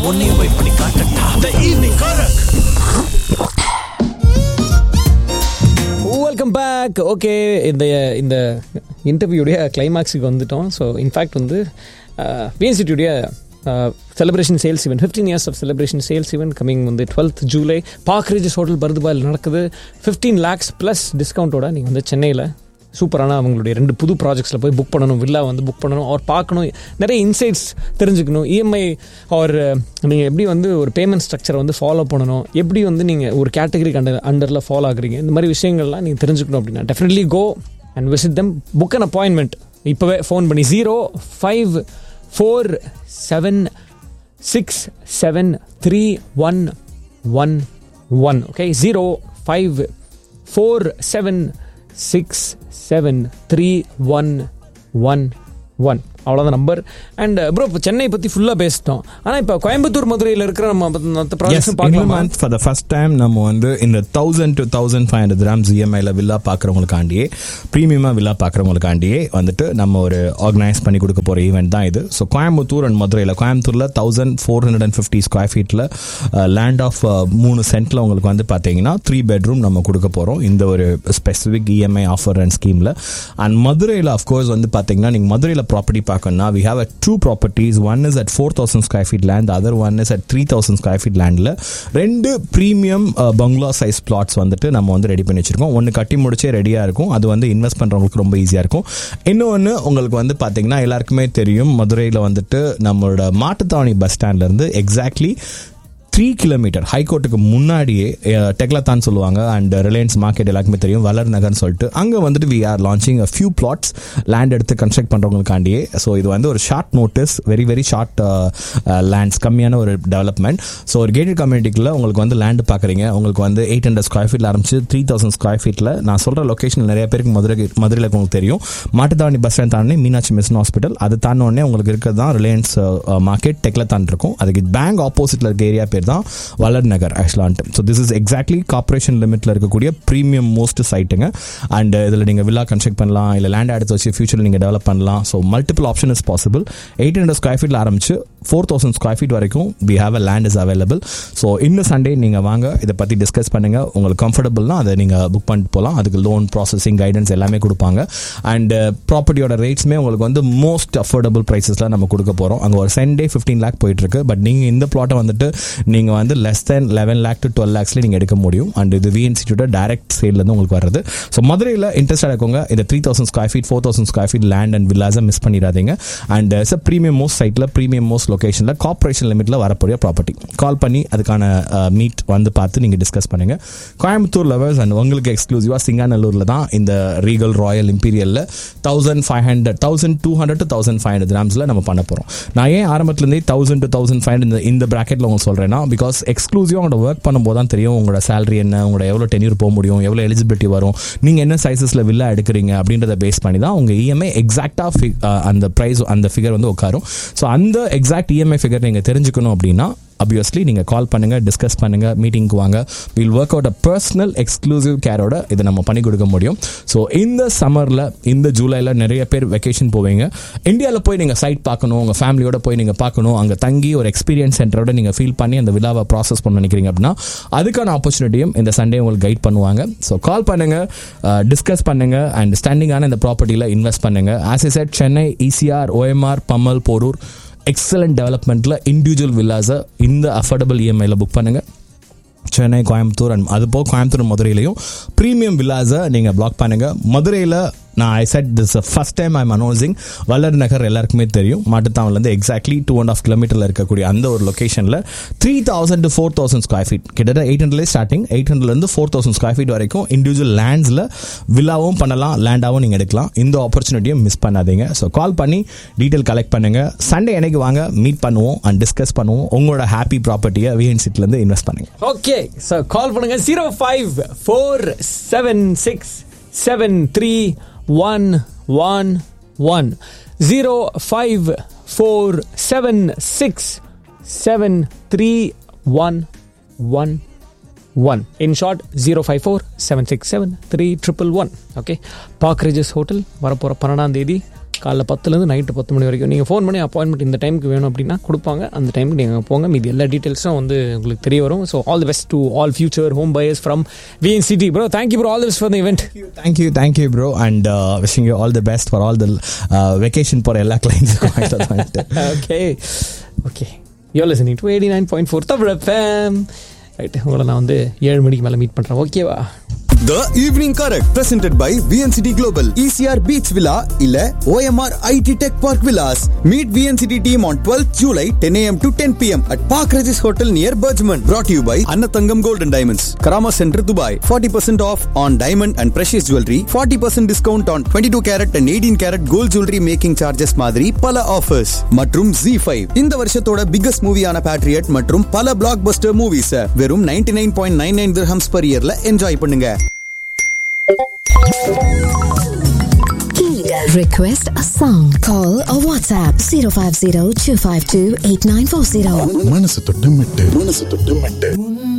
உன்னையும் போய் பண்ணி காட்டட்டா த ஈவினிங் காரக் வெல்கம் பேக் ஓகே இந்த இந்த இன்டர்வியூடைய கிளைமாக்ஸுக்கு வந்துட்டோம் ஸோ இன்ஃபேக்ட் வந்து விஎன்சிட்டியுடைய celebration sales event fifteen years of celebration sales event coming வந்து twelfth July Park Regis hotel பர்துபாயில் நடக்குது ஃபிஃப்டீன் லேக்ஸ் ப்ளஸ் டிஸ்கவுண்ட்டோட நீங்கள் வந்து சென்னையில் சூப்பரான அவங்களுடைய ரெண்டு புது ப்ராஜெக்ட்ஸில் போய் புக் பண்ணணும் வில்லா வந்து புக் பண்ணணும் அவர் பார்க்கணும் நிறைய இன்சைட்ஸ் தெரிஞ்சுக்கணும் இஎம்ஐ அவர் நீங்கள் எப்படி வந்து ஒரு பேமெண்ட் ஸ்ட்ரக்சரை வந்து ஃபாலோ பண்ணணும் எப்படி வந்து நீங்கள் ஒரு கேட்டகரிக்கு அண்டர் அண்டரில் ஃபாலோ ஆகுறீங்க இந்த மாதிரி விஷயங்கள்லாம் நீங்கள் தெரிஞ்சுக்கணும் அப்படின்னா definitely go and visit them book an appointment இப்போவே ஃபோன் பண்ணி zero five four seven six seven three one one one okay zero five four seven six seven three one one one அவ்வளோதான் நம்பர் அண்ட் ப்ரோ இப்போ சென்னை பற்றி ஃபுல்லாக பேசிட்டோம் ஆனால் இப்போ கோயம்புத்தூர் மதுரையில் இருக்கிற நம்ம மற்ற Yes, ப்ராஜெக்ட்ஸும் இந்த பார்க்கலாமா month for the first time நம்ம வந்து இந்த thousand to thousand five hundred grams இஎம்ஐல வில்லா பார்க்குறவங்களுக்காண்டியே ப்ரீமியமாக வில்லா பார்க்குறவங்களுக்காண்டியே வந்துட்டு நம்ம ஒரு ஆர்கனைஸ் பண்ணி கொடுக்க போகிற ஈவெண்ட் தான் இது ஸோ கோயம்புத்தூர் அண்ட் மதுரையில் கோயம்புத்தூரில் thousand four hundred and fifty square ஃபீட்டில் லேண்ட் ஆஃப் மூணு சென்ட்டில் உங்களுக்கு வந்து பார்த்தீங்கன்னா த்ரீ பெட்ரூம் நம்ம கொடுக்க போகிறோம் இந்த ஒரு ஸ்பெசிஃபிக் இஎம்ஐ ஆஃபர் அண்ட் ஸ்கீமில் அண்ட் மதுரையில் அஃப்கோர்ஸ் வந்து பார்த்தீங்கன்னா நீங்கள் மதுரையில் ப்ராப்பர்ட்டி பார்க்கணும்னா we have a two properties one is at four thousand square feet land other one is at three thousand square feet லேண்டில் ரெண்டு ப்ரீமியம் பங்களா சைஸ் பிளாட்ஸ் வந்துட்டு நம்ம வந்து ரெடி பண்ணி வச்சிருக்கோம் ஒன்று கட்டி முடிச்சே ரெடியாக இருக்கும் அது வந்து இன்வெஸ்ட் பண்ணுறவங்களுக்கு ரொம்ப ஈஸியாக இருக்கும் இன்னொன்று உங்களுக்கு வந்து பார்த்தீங்கன்னா எல்லாருக்குமே தெரியும் மதுரையில் வந்துட்டு நம்மளோட மாட்டுத்தாவணி பஸ் ஸ்டாண்ட்லேருந்து எக்ஸாக்ட்லி த்ரீ கிலோமீட்டர் ஹைகோர்ட்டுக்கு முன்னாடியே டெக்லத்தான் சொல்லுவாங்க அண்ட் ரிலையன்ஸ் மார்க்கெட் எல்லாருக்குமே தெரியும் வளர் நகர்னு சொல்லிட்டு அங்கே வந்துட்டு we are launching a few plots land எடுத்து கன்ஸ்ட்ரக்ட் பண்ணுறவங்களுக்காண்டியே ஸோ இது வந்து ஒரு short notice very very short lands கம்மியான ஒரு டெவலப்மெண்ட் ஸோ ஒரு கேட்டட் கம்யூனிட்டிக்குள்ள உங்களுக்கு வந்து லேண்ட் பார்க்குறீங்க உங்களுக்கு வந்து எயிட் ஹண்ட்ரட் ஸ்கொயர் ஃபீட்டில் ஆரம்பிச்சு த்ரீ தௌசண்ட் ஸ்கொயர் ஃபீட்டில் நான் சொல்கிற லொக்கேஷன் நிறைய பேருக்கு மதுரை மதுரையில் உங்களுக்கு தெரியும் மாட்டுத்தாவணி பஸ் ஸ்டாண்ட் தாண்டி மீனாட்சி மிஷன் ஹாஸ்பிட்டல் அது தாண்டோடனே உங்களுக்கு இருக்கிறது தான் ரிலையன்ஸ் மார்க்கெட் டெக்லத்தான் இருக்கும் அதுக்கு பேங்க் ஆப்போசிட்டில் இருக்க ஏரியா பேர் தான் வளர் நகர் ஆக்சுவலான்ட்டு so this is exactly corporation லிமிட்டில் இருக்கக்கூடிய ப்ரீமியம் மோஸ்ட் சைட்டுங்க அண்ட் இதில் நீங்கள் வில்லா கன்ஸ்ட்ரக்ட் பண்ணலாம் இல்லை லேண்ட் எடுத்து வச்சு ஃபியூச்சரில் நீங்கள் டெவலப் பண்ணலாம் so multiple option is possible eight hundred square ஃபீட்டில் ஆரம்பிச்சு ஃபோர் தௌசண்ட் ஸ்கொயர் ஃபீட் வரைக்கும் we have a land is available so இந்த சண்டே நீங்கள் வாங்க இதை பற்றி டிஸ்கஸ் பண்ணுங்க உங்களுக்கு கம்ஃபர்டபுள்னா அதை நீங்கள் புக் பண்ணிட்டு போகலாம் அதுக்கு லோன் ப்ராசஸிங் கைடன்ஸ் எல்லாமே கொடுப்பாங்க அண்ட் ப்ராப்பர்ட்டியோட ரேட்ஸ்மே உங்களுக்கு வந்து மோஸ்ட் அஃபோர்டபுள் ப்ரைஸஸில் நம்ம கொடுக்க போகிறோம் அங்கே ஒரு சென்டே ஃபிஃப்டீன் லேக் போயிட்டு இருக்கு பட் நீங்கள் இந்த ப்ளாட்டை வந்துட்டு நீங்கள் வந்து less than eleven lakh to twelve லேக்ஸ்ல நீங்கள் எடுக்க முடியும் அண்ட் இது வி இன்ஸ்டியூட்டோட டேரக்ட் சேல்லேருந்து உங்களுக்கு வருது ஸோ மதுரையில் இன்ட்ரெஸ்ட் இருக்கவங்க இந்த three thousand square feet four thousand square feet land and வில்லாஸை மிஸ் பண்ணிடாதீங்க அண்ட் இட்ஸ் ப்ரீமியம் மோஸ்ட் சைட்டில் ப்ரீமியம் மோஸ்ட் லொகேஷனில் கார்பரேஷன் லிமிட்டில் வரக்கூடிய ப்ராப்பர்ட்டி கால் பண்ணி அதுக்கான மீட் வந்து பார்த்து நீங்கள் டிஸ்கஸ் பண்ணுங்க கோயம்புத்தூர் லெவல்ஸ் அண்ட் உங்களுக்கு எக்ஸ்க்ளூசிவாக சிங்காநல்லூரில் தான் இந்த ரீகல் ராயல் இம்பீரியலில் thousand five hundred thousand two hundred to thousand five hundred கிராம்ஸில் நம்ம பண்ண போகிறோம் நான் ஏன் ஆரம்பத்துலேருந்தே thousand to thousand five hundred இந்த ப்ராக்கெட்டில் உங்களுக்கு சொல்கிறேன்னா பிகாஸ் எக்ஸ்க்ளூசிவாக உங்களோட ஒர்க் பண்ணும்போது தான் தெரியும் உங்களோட சேலரி என்ன உங்களோட எவ்வளோ டென்யூர் போக முடியும் எவ்வளோ எலிஜிபிலிட்டி வரும் நீங்கள் என்ன சைஸஸில் வில்லா எடுக்கிறீங்க அப்படின்றத பேஸ் பண்ணி தான் உங்கள் இஎம்ஐ எக்ஸாக்டாக அந்த ப்ரைஸ் அந்த ஃபிகர் வந்து உட்காரும் ஸோ அந்த எக்ஸாக்ட் இஎம்ஐ ஃபிகர் நீங்கள் தெரிஞ்சுக்கணும் அப்படின்னா அப்வியஸ்லி நீங்கள் கால் பண்ணுங்கள் டிஸ்கஸ் பண்ணுங்கள் மீட்டிங்க்கு வாங்க will work out a personal exclusive கேரோட இதை நம்ம பண்ணி கொடுக்க முடியும் ஸோ இந்த சம்மரில் இந்த ஜூலையில் நிறைய பேர் வெக்கேஷன் போவீங்க இந்தியாவில் போய் நீங்கள் சைட் பார்க்கணும் உங்கள் ஃபேமிலியோட போய் நீங்கள் பார்க்கணும் அங்கே தங்கி ஒரு எக்ஸ்பீரியன்ஸ் சென்டரோட நீங்கள் ஃபீல் பண்ணி அந்த விழாவை ப்ராசஸ் பண்ண நினைக்கிறீங்க அப்படின்னா அதுக்கான ஆப்பர்ச்சுனிட்டியும் இந்த சண்டே உங்களுக்கு கைட் பண்ணுவாங்க ஸோ கால் பண்ணுங்கள் டிஸ்கஸ் பண்ணுங்கள் அண்ட் ஸ்டாண்டிங்கான இந்த ப்ராப்பர்ட்டியில் இன்வெஸ்ட் பண்ணுங்கள் as I said Chennai ECR OMR Pammal Porur excellent டெவலப்மெண்ட்டில் இண்டிவிஜுவல் வில்லாஸை இந்த அஃபோர்டபுள் இஎம்ஐயில் புக் பண்ணுங்கள் சென்னை கோயம்புத்தூர் அண்ட் அது போக கோயம்புத்தூர் மதுரையிலையும் ப்ரீமியம் வில்லாஸை நீங்கள் பிளாக் பண்ணுங்கள் மதுரையில் நான் I said this first time I'm announcing Valar Nagar எல்லாருக்குமே தெரியும் மாட்டுத்தாவன்லேருந்து எக்ஸாக்ட்லி டூ அண்ட் ஆஃப் கிலோமீட்டரில் இருக்கக்கூடிய அந்த ஒரு லொக்கேஷனில் three thousand to four thousand square feet கிட்டத்தட்ட எயிட் ஹண்ட்ரட்லேயே ஸ்டார்டிங் எயிட் ஹண்ட்ரட்லேருந்து ஃபோர் தௌசண்ட் ஸ்கொயர் ஃபீட் வரைக்கும் இண்டிவிஜுவல் லேண்ட்ஸில் வில்லாவும் பண்ணலாம் லேண்டாகவும் நீங்கள் எடுக்கலாம் இந்த ஆப்பர்ச்சுனிட்டியும் மிஸ் பண்ணாதீங்க ஸோ கால் பண்ணி டீட்டெயில் கலெக்ட் பண்ணுங்கள் சண்டே என்னைக்கு வாங்க மீட் பண்ணுவோம் அண்ட் டிஸ்கஸ் பண்ணுவோம் உங்களோட ஹாப்பி ப்ராப்பர்ட்டியை விஎன்சிட்டிலேருந்து இன்வெஸ்ட் பண்ணுங்க ஓகே ஸோ கால் பண்ணுங்க zero five four seven six seven three one one one zero five four seven six seven three one one one in short zero five four seven six seven three triple one okay Park Regis hotel வரப்போகிற பன்னெண்டாம் தேதி காலைல பத்துலேருந்து night பத்து மணி வரைக்கும் நீங்கள் phone பண்ணி appointment இந்த டைமுக்கு வேணும் அப்படின்னா கொடுப்பாங்க அந்த டைமுக்கு நீங்கள் போங்க மீதி எல்லா டீட்டெயில்ஸும் வந்து உங்களுக்கு தெரிய வரும் so all the best to all future home buyers from VN city bro thank you bro all the best for the event thank you thank you bro and wishing you all the best for all the vacation போகிற எல்லா கிளைண்ட்ஸுக்கும் okay okay yo listening to eighty nine point four Tamil FM right உங்களை நான் வந்து ஏழு மணிக்கு மேலே meet பண்ணுறேன் ஓகேவா The Evening Correct presented by VNCT Global ECR Beach Villa இல்ல OMR IT Tech Park Villas. Meet VNCT team on 12th July 10 a.m. to 10 p.m. at Park Regis Hotel near Bergman. Brought to you by Annatangam Gold and Diamonds, Karama Center, Dubai. 40% off on diamond and precious jewelry. 40% discount on 22 carat and 18 carat gold jewelry making charges மாதிரி பல offers மற்றும் Z5 இந்த வருஷத்தோட biggest மூவியான Patriot மற்றும் பல black Bastar movies வெறும் 99.99 nine point nine nine dirhams per இயர்ல enjoy பண்ணுங்க Request a song. Call or WhatsApp 050 252 8940. மனசு தொட்டு மெட்டு மனசு தொட்டு மெட்டு